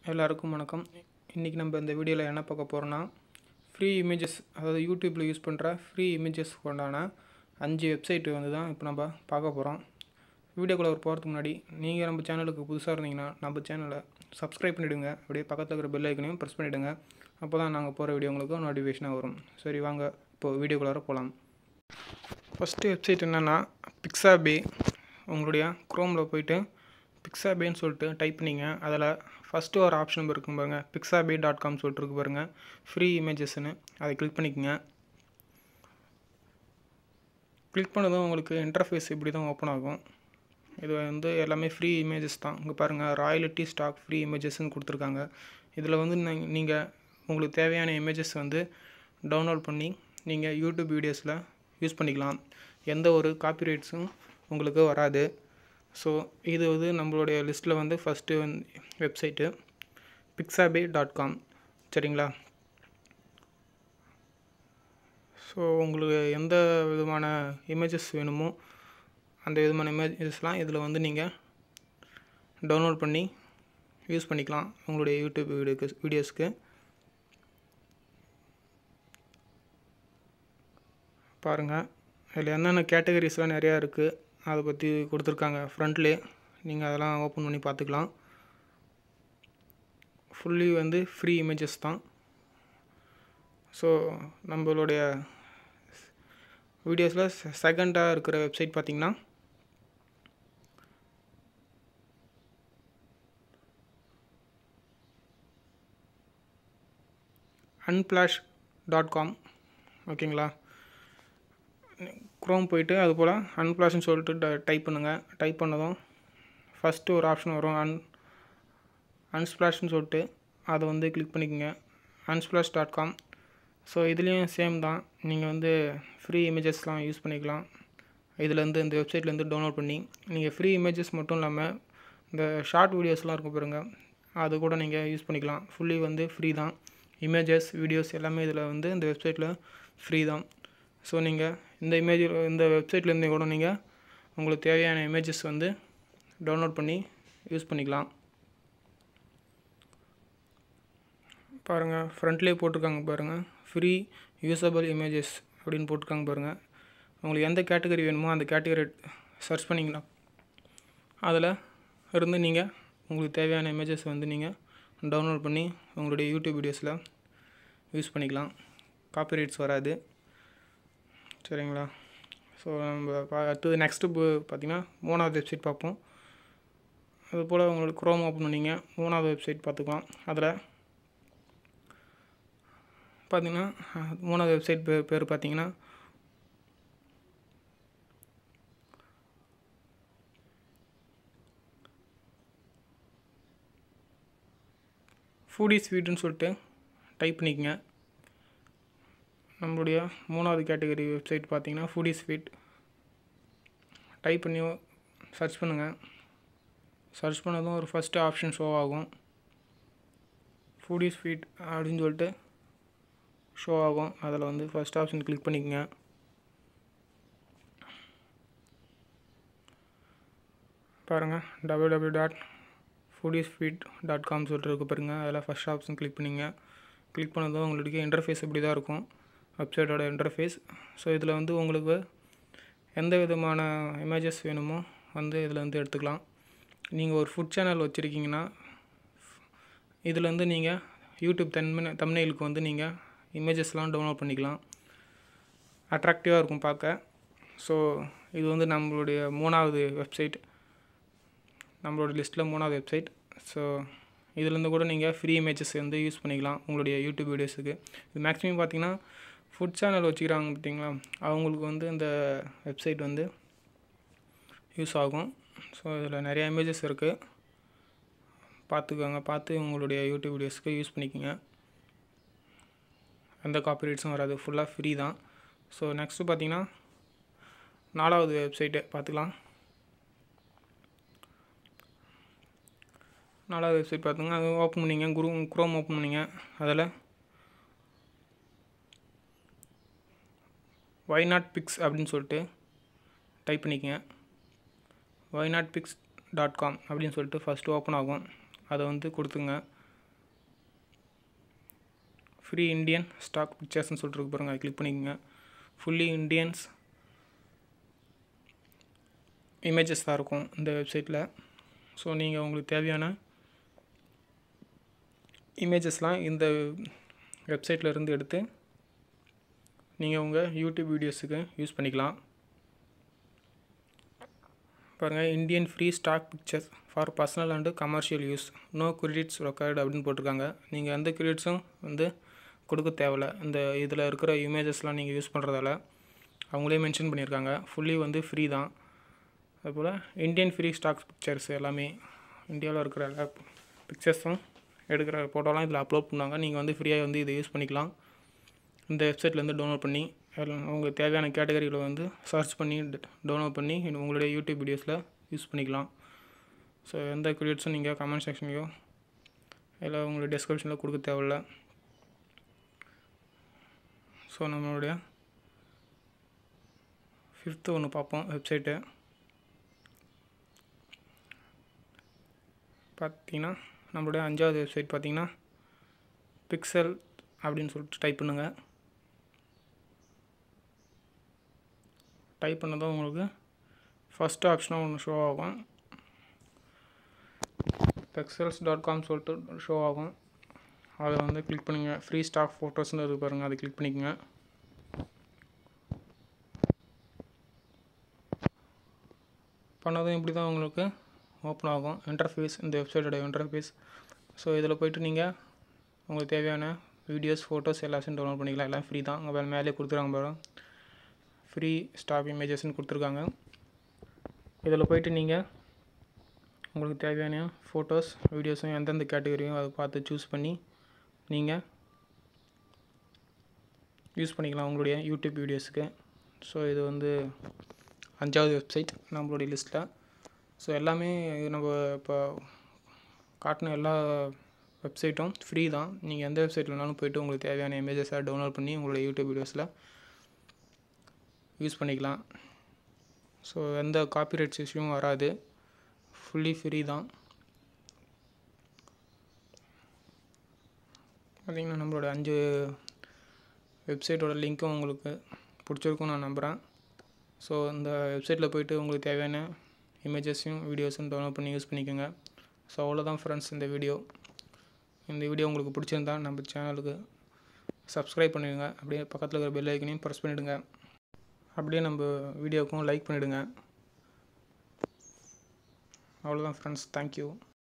எல்லாருக்கும் வணக்கம் இன்றைக்கி நம்ம இந்த வீடியோவில் என்ன பார்க்க போகிறோன்னா ஃப்ரீ இமேஜஸ் அதாவது யூடியூப்பில் யூஸ் பண்ணுற ஃப்ரீ இமேஜஸ் கொண்டான அஞ்சு வெப்சைட் வந்து தான் இப்போ நம்ம பார்க்க போகிறோம் வீடியோக்குள்ளே ஒரு போகிறதுக்கு முன்னாடி நீங்கள் நம்ம சேனலுக்கு புதுசாக இருந்தீங்கன்னா நம்ம சேனலை சப்ஸ்கிரைப் பண்ணிவிடுங்க அப்படியே பக்கத்தில் இருக்கிற பெல் ஐக்கனையும் ப்ரெஸ் பண்ணிவிடுங்க அப்போ தான் நாங்கள் போகிற வீடியோ உங்களுக்கு நோட்டிஃபிகேஷனாக வரும் சரி வாங்க இப்போது வீடியோக்குள்ளார போகலாம் ஃபஸ்ட்டு வெப்சைட் என்னென்னா பிக்ஸாபே உங்களுடைய க்ரோமில் போயிட்டு பிக்ஸாபேன்னு சொல்லிட்டு டைப் பண்ணிங்க அதில் ஃபஸ்ட்டு ஒரு ஆப்ஷன் இருக்கும் பாருங்கள் பிக்ஸாபே டாட் காம் சொல்லிட்டு இருக்கு பாருங்கள் ஃப்ரீ இமேஜஸ்னு அதை கிளிக் பண்ணிக்கோங்க கிளிக் பண்ணதும் உங்களுக்கு இன்டர்ஃபேஸ் இப்படி தான் ஓப்பன் ஆகும் இது வந்து எல்லாமே ஃப்ரீ இமேஜஸ் தான் இங்கே பாருங்கள் ராயலிட்டி ஸ்டாக் ஃப்ரீ இமேஜஸ்ன்னு கொடுத்துருக்காங்க இதில் வந்து நீங்கள் உங்களுக்கு தேவையான இமேஜஸ் வந்து டவுன்லோட் பண்ணி நீங்கள் யூடியூப் வீடியோஸில் யூஸ் பண்ணிக்கலாம் எந்த ஒரு காப்பிரைட்ஸும் உங்களுக்கு வராது ஸோ இது வந்து நம்மளுடைய லிஸ்ட்டில் வந்து ஃபஸ்ட்டு வந்து வெப்சைட்டு பிக்ஸாபே டாட் காம் சரிங்களா ஸோ உங்களுக்கு எந்த விதமான இமேஜஸ் வேணுமோ அந்த விதமான இமேஜஸ்லாம் இதில் வந்து நீங்கள் டவுன்லோட் பண்ணி யூஸ் பண்ணிக்கலாம் உங்களுடைய யூடியூப் வீடியோக்கு வீடியோஸ்க்கு பாருங்கள் இதில் என்னென்ன கேட்டகரிஸ்லாம் நிறையா இருக்குது அதை பற்றி கொடுத்துருக்காங்க ஃப்ரண்ட்லேயே நீங்கள் அதெல்லாம் ஓப்பன் பண்ணி பார்த்துக்கலாம் ஃபுல்லி வந்து ஃப்ரீ இமேஜஸ் தான் ஸோ நம்மளுடைய வீடியோஸில் செகண்டாக இருக்கிற வெப்சைட் பார்த்திங்கன்னா அன்பிளாஷ் டாட் காம் ஓகேங்களா க்ரோம் போயிட்டு அது போல் அன்பிளாஷ்னு சொல்லிட்டு டைப் பண்ணுங்கள் டைப் பண்ணதும் ஃபஸ்ட்டு ஒரு ஆப்ஷன் வரும் அன் அன்ஸ்பிளாஷ்னு சொல்லிட்டு அதை வந்து கிளிக் பண்ணிக்கோங்க அன்ஸ்பிளாஷ் டாட் காம் ஸோ இதுலேயும் சேம் தான் நீங்கள் வந்து ஃப்ரீ இமேஜஸ்லாம் யூஸ் பண்ணிக்கலாம் இதுலேருந்து இந்த வெப்சைட்லேருந்து டவுன்லோட் பண்ணி நீங்கள் ஃப்ரீ இமேஜஸ் மட்டும் இல்லாமல் இந்த ஷார்ட் வீடியோஸ்லாம் இருக்கும் பாருங்கள் அது கூட நீங்கள் யூஸ் பண்ணிக்கலாம் ஃபுல்லி வந்து ஃப்ரீ தான் இமேஜஸ் வீடியோஸ் எல்லாமே இதில் வந்து இந்த வெப்சைட்டில் ஃப்ரீ தான் ஸோ நீங்கள் இந்த இமேஜ் இந்த வெப்சைட்லேருந்து கூட நீங்கள் உங்களுக்கு தேவையான இமேஜஸ் வந்து டவுன்லோட் பண்ணி யூஸ் பண்ணிக்கலாம் பாருங்கள் ஃப்ரண்ட்லேயே போட்டிருக்காங்க பாருங்கள் ஃப்ரீ யூஸபிள் இமேஜஸ் அப்படின்னு போட்டிருக்காங்க பாருங்கள் உங்களுக்கு எந்த கேட்டகரி வேணுமோ அந்த கேட்டகரி சர்ச் பண்ணிங்கன்னா அதில் இருந்து நீங்கள் உங்களுக்கு தேவையான இமேஜஸ் வந்து நீங்கள் டவுன்லோட் பண்ணி உங்களுடைய யூடியூப் வீடியோஸில் யூஸ் பண்ணிக்கலாம் காப்பிரைட்ஸ் வராது சரிங்களா ஸோ நம்ம அடுத்தது நெக்ஸ்ட்டு பார்த்திங்கன்னா மூணாவது வெப்சைட் பார்ப்போம் அது போல் உங்களுக்கு க்ரோம் ஓப்பன் பண்ணிங்க மூணாவது வெப்சைட் பார்த்துக்கலாம் அதில் பார்த்திங்கன்னா மூணாவது வெப்சைட் பேர் பேர் பார்த்திங்கன்னா ஃபுடி ஸ்வீட்டுன்னு சொல்லிட்டு டைப் பண்ணிக்கங்க நம்மளுடைய மூணாவது கேட்டகரி வெப்சைட் பார்த்தீங்கன்னா ஃபுடி ஸ்வீட் டைப் பண்ணி சர்ச் பண்ணுங்கள் சர்ச் பண்ணதும் ஒரு ஃபஸ்ட்டு ஆப்ஷன் ஷோ ஆகும் ஃபுடி ஸ்வீட் அப்படின்னு சொல்லிட்டு ஷோ ஆகும் அதில் வந்து ஃபஸ்ட் ஆப்ஷன் கிளிக் பண்ணிக்கோங்க பாருங்கள் W W dot foodies feed dot com சொல்லிட்டு இருக்கு பாருங்கள் அதில் ஃபஸ்ட் ஆப்ஷன் கிளிக் பண்ணிங்க கிளிக் பண்ணதும் உங்களுக்கு இன்டர்ஃபேஸ் இப்படி தான் இருக்கும் வெப்சைட்டோட இன்டர்ஃபேஸ் ஸோ இதில் வந்து உங்களுக்கு எந்த விதமான இமேஜஸ் வேணுமோ வந்து இதில் வந்து எடுத்துக்கலாம் நீங்கள் ஒரு ஃபுட் சேனல் வச்சுருக்கீங்கன்னா இதுலேருந்து நீங்கள் யூடியூப் தன்மை தம்னைலுக்கு வந்து நீங்கள் இமேஜஸ்லாம் டவுன்லோட் பண்ணிக்கலாம் அட்ராக்டிவாக இருக்கும் பார்க்க ஸோ இது வந்து நம்மளுடைய மூணாவது வெப்சைட் நம்மளோட லிஸ்ட்டில் மூணாவது வெப்சைட் ஸோ இதுலேருந்து கூட நீங்கள் ஃப்ரீ இமேஜஸ் வந்து யூஸ் பண்ணிக்கலாம் உங்களுடைய யூடியூப் வீடியோஸுக்கு இது மேக்ஸிமம் பார்த்தீங்கன்னா ஃபுட் சேனல் வச்சுக்கிறாங்க பார்த்தீங்களா அவங்களுக்கு வந்து இந்த வெப்சைட் வந்து யூஸ் ஆகும் ஸோ இதில் நிறையா இமேஜஸ் இருக்குது பார்த்துக்கோங்க பார்த்து உங்களுடைய யூடியூப் வீடியோஸ்க்கு யூஸ் பண்ணிக்கோங்க எந்த காப்பிரைட்ஸும் வராது ஃபுல்லாக ஃப்ரீ தான் ஸோ நெக்ஸ்ட்டு பார்த்தீங்கன்னா நாலாவது வெப்சைட்டு பார்த்துக்கலாம் நாலாவது வெப்சைட் பார்த்துங்க அது ஓப்பன் பண்ணிங்க குரூ குரோம் ஓப்பன் பண்ணிங்க அதில் ஒய் நாட் பிக்ஸ் அப்படின்னு சொல்லிட்டு டைப் பண்ணிக்கங்க why not pics dot com அப்படின்னு சொல்லிட்டு ஃபஸ்ட்டு ஓப்பன் ஆகும் அதை வந்து கொடுத்துங்க ஃப்ரீ இந்தியன் ஸ்டாக் பிக்சர்ஸ்னு சொல்லிட்டு இருக்கு பாருங்கள் அதை கிளிக் பண்ணிக்கோங்க ஃபுல்லி இந்தியன்ஸ் இமேஜஸ் தான் இருக்கும் இந்த வெப்சைட்டில் ஸோ நீங்கள் உங்களுக்கு தேவையான இமேஜஸ்லாம் இந்த வெப்சைட்டில் இருந்து எடுத்து நீங்கள் உங்கள் யூடியூப் வீடியோஸுக்கு யூஸ் பண்ணிக்கலாம் பாருங்கள் Indian free stock pictures for personal and commercial use no credits record அப்படின்னு போட்டிருக்காங்க நீங்கள் எந்த கிரெடிட்ஸும் வந்து கொடுக்க தேவையில்ல இந்த இதில் இருக்கிற இமேஜஸ்லாம் நீங்கள் யூஸ் பண்ணுறதால அவங்களே மென்ஷன் பண்ணியிருக்காங்க ஃபுல்லி வந்து ஃப்ரீ தான் அதுபோல் இந்தியன் ஃப்ரீ ஸ்டாக் பிக்சர்ஸ் எல்லாமே இந்தியாவில் இருக்கிற எல்லா பிக்சர்ஸும் எடுக்கிற ஃபோட்டோலாம் இதில் அப்லோட் பண்ணுவாங்க நீங்கள் வந்து ஃப்ரீயாக வந்து இதை யூஸ் பண்ணிக்கலாம் இந்த வெப்சைட்லேருந்து டவுன்லோட் பண்ணி எல்லாம் உங்களுக்கு தேவையான கேட்டகரியில் வந்து சர்ச் பண்ணி டவுன்லோட் பண்ணி உங்களுடைய யூடியூப் வீடியோஸில் யூஸ் பண்ணிக்கலாம் ஸோ எந்த கிரியேட்ஸும் நீங்கள் கமெண்ட் செக்ஷன்லையோ இல்லை உங்களுடைய டிஸ்கிரிப்ஷனில் கொடுக்க தேவையில்ல ஸோ நம்மளுடைய ஃபிஃப்த்து ஒன்று பார்ப்போம் வெப்சைட்டு பார்த்தீங்கன்னா நம்மளுடைய அஞ்சாவது வெப்சைட் பார்த்தீங்கன்னா பிக்சல் அப்படின்னு சொல்லிட்டு டைப் பண்ணுங்கள் டைப் பண்ணதும் உங்களுக்கு ஃபஸ்ட்டு ஆப்ஷனாக ஒன்று ஷோ ஆகும் பெக்சல்ஸ் டாட் காம் சொல்லிட்டு ஷோ ஆகும் அதை வந்து கிளிக் பண்ணுங்கள் ஃப்ரீ ஸ்டாக் ஃபோட்டோஸ்னு இருக்கு பாருங்கள் அதை கிளிக் பண்ணிக்கோங்க பண்ணதும் இப்படி தான் உங்களுக்கு ஓப்பன் ஆகும் இன்டர்ஃபேஸ் இந்த வெப்சைட்டோட இன்டர்ஃபேஸ் ஸோ இதில் போய்ட்டு நீங்கள் உங்களுக்கு தேவையான வீடியோஸ் ஃபோட்டோஸ் எல்லாத்தையும் டவுன்லோட் பண்ணிக்கலாம் எல்லாம் ஃப்ரீ தான் உங்கள் மேலே கொடுத்துருக்காங்க பாருங்க ஃப்ரீ ஸ்டாக் இமேஜஸ்ன்னு கொடுத்துருக்காங்க இதில் போய்ட்டு நீங்கள் உங்களுக்கு தேவையான ஃபோட்டோஸ் வீடியோஸும் எந்தெந்த கேட்டகரியோ அதை பார்த்து சூஸ் பண்ணி நீங்கள் யூஸ் பண்ணிக்கலாம் உங்களுடைய யூடியூப் வீடியோஸுக்கு ஸோ இது வந்து அஞ்சாவது வெப்சைட் நம்மளுடைய லிஸ்ட்டில் ஸோ எல்லாமே நம்ம இப்போ காட்டின எல்லா வெப்சைட்டும் ஃப்ரீ தான் நீங்கள் எந்த வெப்சைட்டில் வேணாலும் போய்ட்டு உங்களுக்கு தேவையான இமேஜஸை டவுன்லோட் பண்ணி உங்களுடைய யூடியூப் வீடியோஸில் யூஸ் பண்ணிக்கலாம் ஸோ எந்த காப்பிரைட்ஸ் இஷ்யூவும் வராது ஃபுல்லி ஃப்ரீ தான் பார்த்திங்கன்னா நம்மளோட அஞ்சு வெப்சைட்டோட லிங்க்கும் உங்களுக்கு பிடிச்சிருக்கும் நான் நம்புகிறேன் ஸோ இந்த வெப்சைட்டில் போய்ட்டு உங்களுக்கு தேவையான இமேஜஸையும் வீடியோஸும் டவுன்லோட் பண்ணி யூஸ் பண்ணிக்கோங்க ஸோ அவ்வளோதான் ஃப்ரெண்ட்ஸ் இந்த வீடியோ இந்த வீடியோ உங்களுக்கு பிடிச்சிருந்தா நம்ம சேனலுக்கு சப்ஸ்கிரைப் பண்ணிடுங்க அப்படியே பக்கத்தில் இருக்கிற பெல் ஐக்கனையும் ப்ரெஸ் பண்ணிவிடுங்க அப்படியே நம்ம வீடியோவுக்கும் லைக் பண்ணிவிடுங்க அவ்வளோதான் ஃப்ரெண்ட்ஸ் தேங்க்யூ